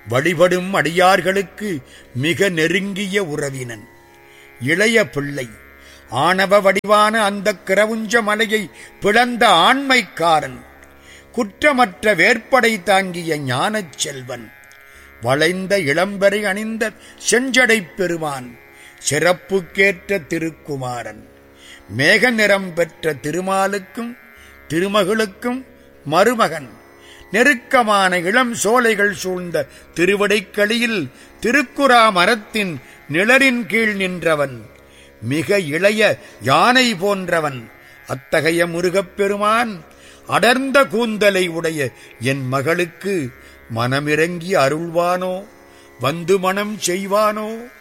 வழிபடும் அடியார்களுக்கு மிக நெருங்கிய உறவினன் இளைய பிள்ளை ஆணவ வடிவான அந்த கிரவுஞ்ச மலையை பிளந்த ஆண்மைக்காரன் குற்றமற்ற வேற்படை தாங்கிய ஞானச் செல்வன் வளைந்த இளம்பரை அணிந்த செஞ்சடைப் பெருமான் சிறப்புக்கேற்ற திருக்குமாரன் மேக நிறம் பெற்ற திருமாலுக்கும் திருமகளுக்கும் மருமகன் நெருக்கமான இளம் சோலைகள் சூழ்ந்த திருவடைக்களியில் திருக்குறா மரத்தின் நிழலின் கீழ் நின்றவன் மிக இளைய யானை போன்றவன் அத்தகைய முருகப் பெருமான் அடர்ந்த கூந்தலை உடைய என் மகளுக்கு மனமிறங்கி அருள்வானோ வந்து மனம் செய்வானோ